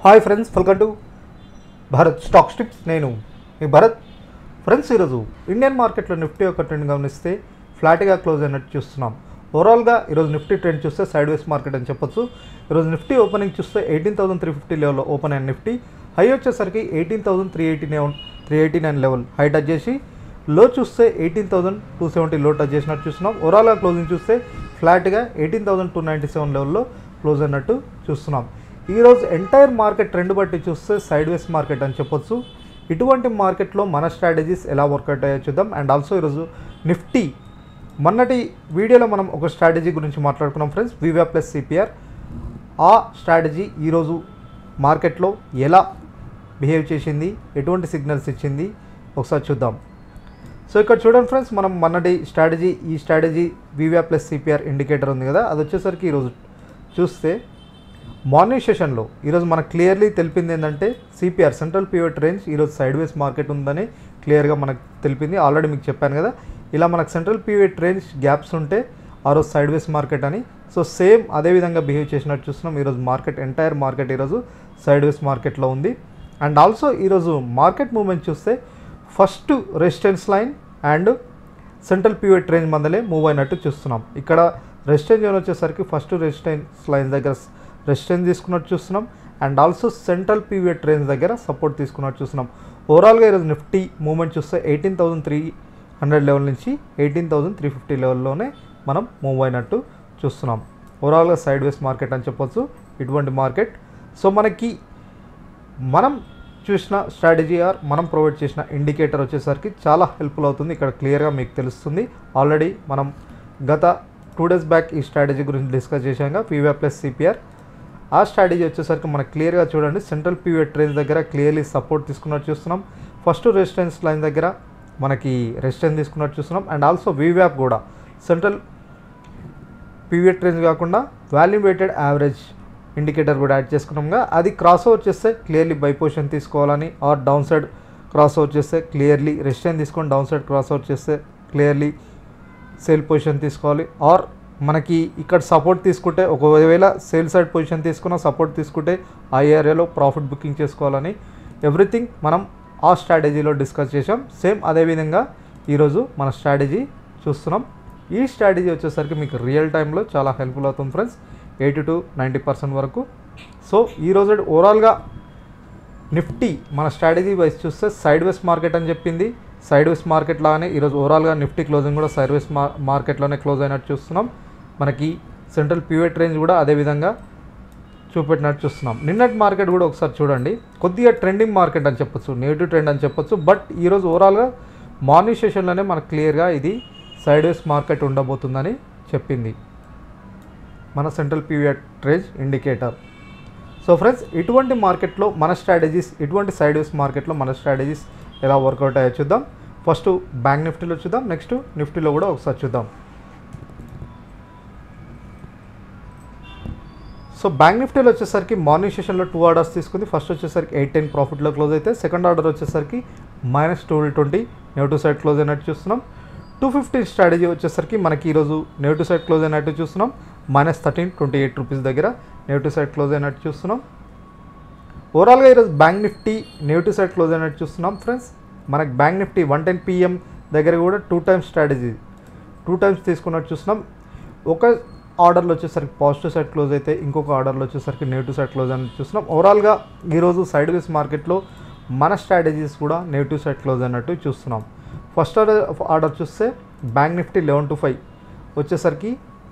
hi friends welcome to Bharat stock tips నేను మీ Bharat friends ఈరోజు ఇండియన్ మార్కెట్లో నిఫ్టీ యొక్క ట్రెండ్ గమనిస్తే ఫ్లాట్గా క్లోజ్ అయినట్టు చూస్తున్నాం ఓవరాల్గా ఈరోజు నిఫ్టీ ట్రెండ్ చూస్తే సైడ్ వేస్ మార్కెట్ అని చెప్పొచ్చు ఈరోజు నిఫ్టీ ఓపెనింగ్ చూస్తే ఎయిటీన్ థౌసండ్ త్రీ ఫిఫ్టీ లెవెల్లో ఓపెన్ అయిన నిఫ్టీ హై వచ్చేసరికి eighteen thousand three eighty nine three eighty nine level high touch చేసి లో చూస్తే eighteen thousand two seventy low touch చేసినట్టు చూస్తున్నాం ఓవరాల్గా క్లోజింగ్ చూస్తే ఫ్లాట్గా eighteen thousand two ninety seven లెవెల్లో క్లోజ్ అయినట్టు చూస్తున్నాం ఈరోజు ఎంటైర్ మార్కెట్ ట్రెండ్ బట్టి చూస్తే సైడ్ వేస్ మార్కెట్ అని చెప్పొచ్చు ఇటువంటి మార్కెట్లో మన స్ట్రాటజీస్ ఎలా వర్కౌట్ అయ్యో చూద్దాం అండ్ ఆల్సో ఈరోజు నిఫ్టీ మొన్నటి వీడియోలో మనం ఒక స్ట్రాటజీ గురించి మాట్లాడుకున్నాం ఫ్రెండ్స్ వివా ప్లస్ సిపిఆర్ ఆ స్ట్రాటజీ ఈరోజు మార్కెట్లో ఎలా బిహేవ్ చేసింది ఎటువంటి సిగ్నల్స్ ఇచ్చింది ఒకసారి చూద్దాం సో ఇక్కడ చూడండి ఫ్రెండ్స్ మనం మొన్నటి స్ట్రాటజీ ఈ స్ట్రాటజీ వివా ప్లస్ సిపిఆర్ ఇండికేటర్ ఉంది కదా అది వచ్చేసరికి ఈరోజు చూస్తే మార్నింగ్ సెషన్లో ఈరోజు మనకు క్లియర్లీ తెలిపింది ఏంటంటే సిపిఆర్ సెంట్రల్ పివట్ రేంజ్ ఈరోజు సైడ్ వేస్ మార్కెట్ ఉందని క్లియర్గా మనకు తెలిపింది ఆల్రెడీ మీకు చెప్పాను కదా ఇలా మనకు సెంట్రల్ పివట్ రేంజ్ గ్యాప్స్ ఉంటే ఆ రోజు సైడ్ వేస్ మార్కెట్ అని సో సేమ్ అదే విధంగా బిహేవ్ చేసినట్టు చూస్తున్నాం ఈరోజు మార్కెట్ ఎంటైర్ మార్కెట్ ఈరోజు సైడ్ వేస్ మార్కెట్లో ఉంది అండ్ ఆల్సో ఈరోజు మార్కెట్ మూవ్మెంట్ చూస్తే first resistance line and central pivot range మందలే మూవ్ అయినట్టు చూస్తున్నాం ఇక్కడ రెసిస్టెన్స్ జోన్ వచ్చేసరికి ఫస్ట్ రెసిస్టెన్స్ లైన్ దగ్గర రెసిస్టెన్స్ తీసుకున్నట్టు చూస్తున్నాం and also central pivot range దగ్గర సపోర్ట్ తీసుకున్నట్టు చూస్తున్నాం ఓవరాల్గా ఈరోజు నిఫ్టీ మూవ్మెంట్ చూస్తే eighteen thousand three hundred level నుంచి ఎయిటీన్ థౌసండ్ త్రీ ఫిఫ్టీ లెవెల్లోనే మనం మూవ్ అయినట్టు చూస్తున్నాం ఓవరాల్గా సైడ్ వేస్ మార్కెట్ అని చెప్పొచ్చు ఇటువంటి మార్కెట్ సో మనకి మనం చూసిన స్ట్రాటజీ ఆర్ మనం ప్రొవైడ్ చేసిన ఇండికేటర్ వచ్చేసరికి చాలా హెల్ప్ఫుల్ అవుతుంది ఇక్కడ క్లియర్గా మీకు తెలుస్తుంది ఆల్రెడీ మనం గత టూ డేస్ బ్యాక్ ఈ స్ట్రాటజీ గురించి డిస్కస్ చేశాక పీవీఆర్ ప్లస్ సిపిఆర్ ఆ స్ట్రాటజీ వచ్చేసరికి మనకు క్లియర్గా చూడండి సెంట్రల్ పీవీఆర్ ట్రేంజ్ దగ్గర క్లియర్లీ సపోర్ట్ తీసుకున్నట్టు చూస్తున్నాం ఫస్ట్ రెసిస్టెన్స్ లైన్ దగ్గర మనకి రెసిస్టెన్స్ తీసుకున్నట్టు చూస్తున్నాం అండ్ ఆల్సో వీవ్యాప్ కూడా సెంట్రల్ పీవీఆర్ ట్రేంజ్ కాకుండా వాల్యూ వెయిటెడ్ యావరేజ్ ఇండికేటర్ కూడా యాడ్ చేసుకున్నాంగా అది క్రాస్ ఓవర్ చేస్తే క్లియర్లీ బై పొజిషన్ తీసుకోవాలని or down side cross over చేస్తే క్లియర్లీ రెసిస్టెన్స్ తీసుకొని డౌన్ సైడ్ క్రాస్ ఓవర్ చేస్తే క్లియర్లీ సేల్ పొజిషన్ తీసుకోవాలి ఆర్ మనకి ఇక్కడ సపోర్ట్ తీసుకుంటే ఒకవేళ సేల్ సైడ్ పొజిషన్ తీసుకున్న సపోర్ట్ తీసుకుంటే ఆ ఏరియాలో ప్రాఫిట్ బుకింగ్ చేసుకోవాలని ఎవ్రీథింగ్ మనం ఆ స్ట్రాటజీలో డిస్కస్ చేసాం సేమ్ అదేవిధంగా ఈరోజు మన స్ట్రాటజీ చూస్తున్నాం ఈ స్ట్రాటజీ వచ్చేసరికి మీకు రియల్ టైంలో చాలా హెల్ప్ఫుల్ అవుతుంది friends eighty to ninety percent వరకు సో ఈరోజు ఓవరాల్గా నిఫ్టీ మన స్ట్రాటజీ వైజ్ చూస్తే సైడ్ వేస్ మార్కెట్ అని చెప్పింది సైడ్ వేస్ మార్కెట్ లాగానే ఈరోజు ఓవరాల్గా నిఫ్టీ క్లోజింగ్ కూడా సైడ్ వేస్ మా మార్కెట్లోనే క్లోజ్ అయినట్టు చూస్తున్నాం మనకి సెంట్రల్ పివెట్ రేంజ్ కూడా అదే విధంగా చూపెట్టినట్టు చూస్తున్నాం నిన్నటి మార్కెట్ కూడా ఒకసారి చూడండి కొద్దిగా ట్రెండింగ్ మార్కెట్ అని చెప్పొచ్చు నెగిటివ్ ట్రెండ్ అని చెప్పొచ్చు బట్ ఈరోజు ఓవరాల్గా మార్నింగ్ సెషన్లోనే మనకు క్లియర్గా ఇది సైడ్ వేస్ మార్కెట్ ఉండబోతుందని చెప్పింది మన సెంట్రల్ పీవీఆర్ ట్రేజ్ ఇండికేటర్ సో ఫ్రెండ్స్ ఇటువంటి మార్కెట్లో మన స్ట్రాటజీస్ ఇటువంటి సైడ్ వేస్ మార్కెట్లో మన స్ట్రాటజీస్ ఎలా వర్కౌట్ అయ్యో చూద్దాం ఫస్ట్ బ్యాంక్ నిఫ్టీలో చూద్దాం నెక్స్ట్ నిఫ్టీలో కూడా ఒకసారి చూద్దాం సో బ్యాంక్ నిఫ్టీలో వచ్చేసరికి మార్నింగ్ సెషన్లో టూ ఆర్డర్స్ తీసుకుంది ఫస్ట్ వచ్చేసరికి ఎయిట్ టెన్ ప్రాఫిట్లో క్లోజ్ అయితే సెకండ్ ఆర్డర్ వచ్చేసరికి minus two twenty negative side close అయినట్టు చూస్తున్నాం టూ ఫిఫ్టీ స్ట్రాటజీ వచ్చేసరికి మనకి ఈరోజు నెగిటివ్ సైడ్ క్లోజ్ అయినట్టు చూస్తున్నాం minus thirteen twenty eight rupees దగ్గర నెగిటివ్ సైడ్ క్లోజ్ అయినట్టు చూస్తున్నాం ఓవరాల్గా ఈరోజు bank Nifty negative side close అయినట్టు చూస్తున్నాం ఫ్రెండ్స్ మనకి bank Nifty one ten PM దగ్గర కూడా two times strategy two times తీసుకున్నట్టు చూస్తున్నాం ఒక ఆర్డర్లో వచ్చేసరికి పాజిటివ్ సైడ్ క్లోజ్ అయితే ఇంకొక ఆర్డర్లో వచ్చేసరికి నెగిటివ్ సైడ్ క్లోజ్ అని చూస్తున్నాం ఓవరాల్గా ఈరోజు సైడ్ వేస్ మార్కెట్లో మన స్ట్రాటజీస్ కూడా నెగిటివ్ సైడ్ క్లోజ్ అయినట్టు చూస్తున్నాం ఫస్ట్ ఆర్డర్ ఆర్డర్ చూస్తే Bank Nifty eleven two five వచ్చేసరికి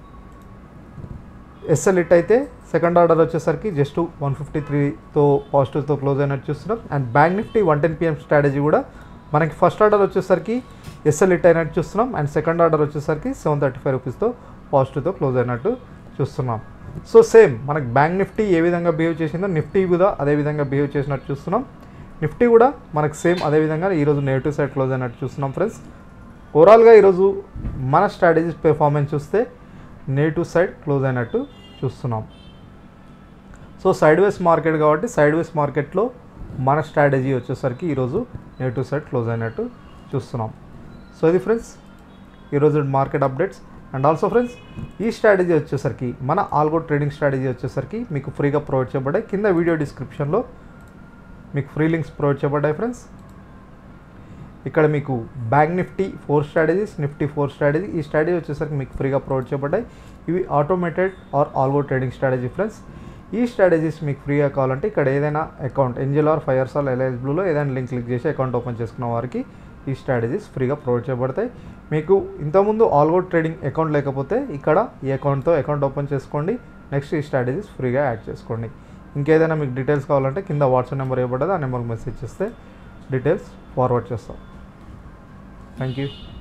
ఎస్ఎల్ ఇట్ అయితే సెకండ్ ఆర్డర్ వచ్చేసరికి జస్ట్ వన్ ఫిఫ్టీ త్రీతో పాజిటివ్తో క్లోజ్ అయినట్టు చూస్తున్నాం and Bank Nifty one ten PM strategy కూడా మనకి ఫస్ట్ ఆర్డర్ వచ్చేసరికి ఎస్ఎల్ ఇట్ అయినట్టు చూస్తున్నాం అండ్ సెకండ్ ఆర్డర్ వచ్చేసరికి సెవెన్ థర్టీ ఫైవ్ రూపీస్తో పాజిటివ్తో క్లోజ్ అయినట్టు చూస్తున్నాం సో సేమ్ మనకి బ్యాంక్ నిఫ్టీ ఏ విధంగా బిహేవ్ చేసిందో నిఫ్టీ కూడా అదే విధంగా బిహేవ్ చేసినట్టు చూస్తున్నాం నిఫ్టీ కూడా మనకి సేమ్ అదే విధంగా ఈరోజు నెగిటివ్ సైడ్ క్లోజ్ అయినట్టు చూస్తున్నాం ఫ్రెండ్స్ ఓవరాల్గా ఈరోజు మన స్ట్రాటజీస్ పెర్ఫార్మెన్స్ చూస్తే నెగిటివ్ సైడ్ క్లోజ్ అయినట్టు చూస్తున్నాం సో సైడ్ వేస్ మార్కెట్ కాబట్టి సైడ్ వేస్ మార్కెట్లో మన స్ట్రాటజీ వచ్చేసరికి ఈరోజు నెగిటివ్ సైడ్ క్లోజ్ అయినట్టు చూస్తున్నాం సో ఇది ఫ్రెండ్స్ ఈరోజు market updates and also friends ఈ స్ట్రాటజీ వచ్చేసరికి మన ఆల్గో ట్రేడింగ్ స్ట్రాటజీ వచ్చేసరికి మీకు ఫ్రీగా ప్రొవైడ్ చేయబడ్డాయి కింద వీడియో డిస్క్రిప్షన్లో మీకు ఫ్రీ లింక్స్ ప్రొవైడ్ చేయబడ్డాయి ఫ్రెండ్స్ ఇక్కడ మీకు Bank Nifty for strategies Nifty for strategy ఈ స్ట్రాటజీ వచ్చేసరికి మీకు ఫ్రీగా ప్రొవైడ్ చేయబడ్డాయి ఇవి automated or algo trading strategy friends ఈ స్ట్రాటజీస్ మీకు ఫ్రీగా కావాలంటే ఇక్కడ ఏదైనా account Angel or five or Alice బ్లూలో ఏదైనా లింక్ క్లిక్ చేసి అకౌంట్ ఓపెన్ చేసుకున్న వారికి ఈ స్ట్రాటజీస్ ఫ్రీగా ప్రొవైడ్ చేయబడతాయి మీకు ఇంతకుముందు ఆల్గో ట్రేడింగ్ అకౌంట్ లేకపోతే ఇక్కడ ఈ అకౌంట్తో అకౌంట్ ఓపెన్ చేసుకోండి నెక్స్ట్ ఈ స్ట్రాటజీస్ ఫ్రీగా యాడ్ చేసుకోండి ఇంకేదైనా మీకు డీటెయిల్స్ కావాలంటే కింద వాట్సాప్ నెంబర్ ఇవ్వబడ్డది ఆ నెంబర్కి మెసేజ్ చేస్తే డీటెయిల్స్ ఫార్వర్డ్ చేస్తాం థ్యాంక్ యూ